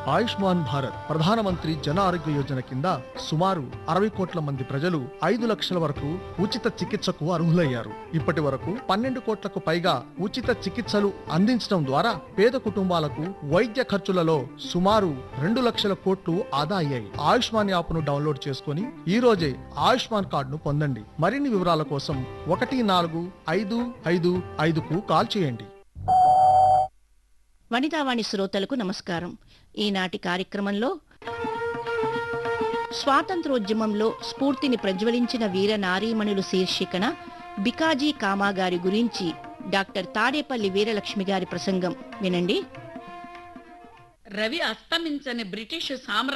ఆయుష్మాన్ భారత్ ప్రధానమంత్రి జన ఆరోగ్య యోజన కింద సుమారు అరవై కోట్ల మంది ప్రజలు ఐదు లక్షల వరకు ఉచిత చికిత్సకు అర్హులయ్యారు ఇప్పటి వరకు పన్నెండు కోట్లకు పైగా ఉచిత చికిత్సలు అందించడం ద్వారా పేద కుటుంబాలకు వైద్య ఖర్చులలో సుమారు రెండు లక్షల కోట్లు ఆదా అయ్యాయి ఆయుష్మాన్ యాప్ ను డౌన్లోడ్ చేసుకుని ఈ రోజే ఆయుష్మాన్ కార్డును పొందండి మరిన్ని వివరాల కోసం ఒకటి నాలుగు ఐదు ఐదు ఐదుకు కాల్ చేయండి వనితావాణి శ్రోతలకు నమస్కారం ఈనాటి కార్యక్రమంలో స్వాతంత్రోద్యమంలో స్ఫూర్తిని ప్రజ్వలించిన వీర నారీమణులు శీర్షికన బికాజీ కామా గారి గురించి డాక్టర్ తాడేపల్లి వీరలక్ష్మి గారి ప్రసంగం వినండి రవి అస్తమించని బ్రిటిష్ సామ్రాజ్యం